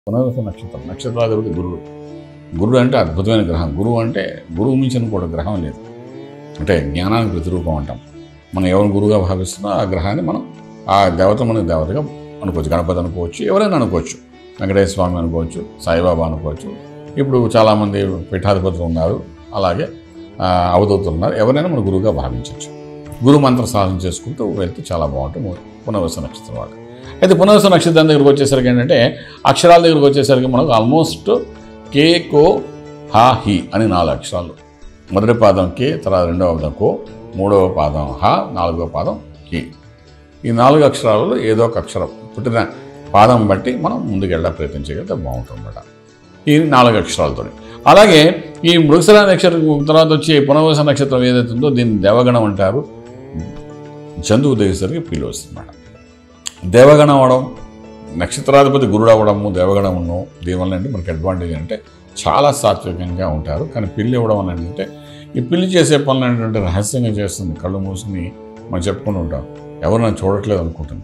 పునరుస నక్షత్రం నక్షత్రాధిపతి గురుడు గురుడు అంటే అద్భుతమైన గ్రహం గురువు అంటే గురువు మించిన కూడా గ్రహం లేదు అంటే జ్ఞానానికి ప్రతిరూపం అంటాం మనం ఎవరిని గురువుగా భావిస్తున్నా ఆ గ్రహాన్ని మనం ఆ దేవత మన దేవతగా అనుకోవచ్చు గణపతి అనుకోవచ్చు ఎవరైనా అనుకోవచ్చు వెంకటేశ్వర స్వామి అనుకోవచ్చు సాయిబాబా అనుకోవచ్చు ఇప్పుడు చాలామంది పీఠాధిపతులు ఉన్నారు అలాగే ఆ, అవధూతులు ఉన్నారు ఎవరైనా మన గురువుగా భావించవచ్చు గురు మంత్ర సాధన చేసుకుంటూ వెళ్తే చాలా బాగుంటుంది పునర్వస నక్షత్రం వాడు అయితే పునర్వస నక్షత్రం దగ్గరికి వచ్చేసరికి ఏంటంటే అక్షరాల దగ్గరికి వచ్చేసరికి మనకు ఆల్మోస్ట్ కే కో హా హి అని నాలుగు అక్షరాలు మొదటి పాదం కే తర్వాత రెండవ పాదం కో మూడవ పాదం హ నాలుగవ పాదం హి ఈ నాలుగు అక్షరాలలో ఏదో ఒక అక్షరం పుట్టిన పాదం బట్టి మనం ముందుకు వెళ్ళ ప్రయత్నం చేయగలిగితే బాగుంటుందన్నమాట ఈ నాలుగు అక్షరాలతో అలాగే ఈ మృగశిర నక్షత్రం తర్వాత వచ్చే పునర్వస నక్షత్రం ఏదైతే ఉందో దీన్ని దేవగణం అంటారు జంతువు దేవసరికి పిల్లి వస్తుందన్నమాట దేవగణం అవడం నక్షత్రాధిపతి గురుడు అవ్వడము దేవగణమును దీనివల్ల అంటే మనకి అడ్వాంటేజ్ అంటే చాలా సాత్వికంగా ఉంటారు కానీ పిల్లి ఇవ్వడం అని అంటే ఈ పిల్లి చేసే పనులు ఏంటంటే రహస్యంగా చేస్తుంది కళ్ళు మూసుకుని మనం చెప్పుకుని ఉంటాం ఎవరు నన్ను చూడట్లేదు అనుకుంటుంది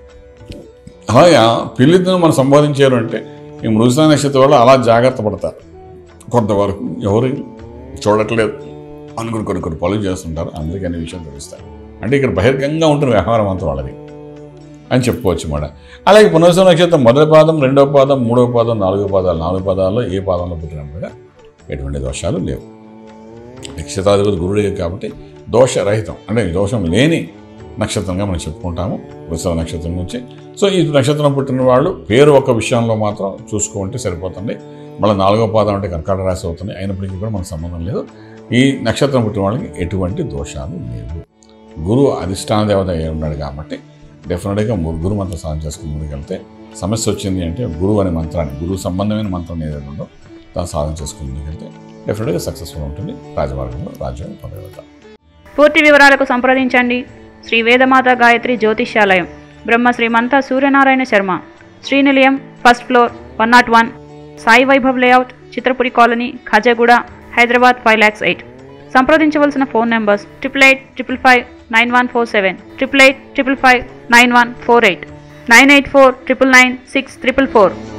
అలాగే పిల్లితో మనం సంబోధించారు అంటే ఈ మృగశిర నక్షత్రం వల్ల అలా జాగ్రత్త పడతారు కొంతవరకు ఎవరు చూడట్లేదు అనుకుని కొన్ని కొన్ని పనులు చేస్తుంటారు అందరికీ అనే విషయం తెలుస్తాయి అంటే ఇక్కడ బహిర్గంగా ఉంటుంది వ్యవహారం అంతా వాళ్ళది అని చెప్పుకోవచ్చు మాట అలాగే పునర్వస నక్షత్రం మొదటి పాదం రెండవ పాదం మూడవ పాదం నాలుగో పాదాలు నాలుగు పాదాల్లో ఏ పాదంలో పుట్టినప్పుడు ఎటువంటి దోషాలు లేవు నక్షత్రాధిపతి గురుడే కాబట్టి దోషరహితం అంటే దోషం లేని నక్షత్రంగా మనం చెప్పుకుంటాము వృషభ నక్షత్రం గురించి సో ఈ నక్షత్రం పుట్టిన వాళ్ళు పేరు ఒక విషయంలో మాత్రం చూసుకుంటే సరిపోతుంది మళ్ళీ నాలుగో పాదం అంటే కర్కాటక రాశి అవుతుంది అయినప్పటికీ కూడా మనకు సంబంధం లేదు ఈ నక్షత్రం పుట్టిన వాళ్ళకి ఎటువంటి దోషాలు లేవు గురువు అధిష్టాన దేవత అయి ఉన్నాడు కాబట్టి డెఫినెట్గా ము- గురు మంత్ర సాధన చేసుకుని ముందుకెళ్తే సమస్య వచ్చింది అంటే గురువు అనే మంత్రాన్ని గురువు సంబంధమైన మంత్రం ఏదైతే ఉందో దాన్ని సాధన చేసుకుని ముందుకెళ్తే డెఫినెట్గా సక్సెస్ఫుల్ ఉంటుంది రాజమార్గంలో రాజ్యం పొందగలుగుతాం పూర్తి వివరాలకు సంప్రదించండి Shri Vedamata Gayatri Jyotishyalayam Brahma Srimantha Suryanarayana Sharma Srinilayam first floor one naught one Sai Vaibhav layout Chitrapuri colony Khajaguda Hyderabad five lakhs eight సంప్రదించవలసిన phone numbers triple eight triple five nine one four seven triple eight triple five nine one four eight nine eight four triple nine six triple four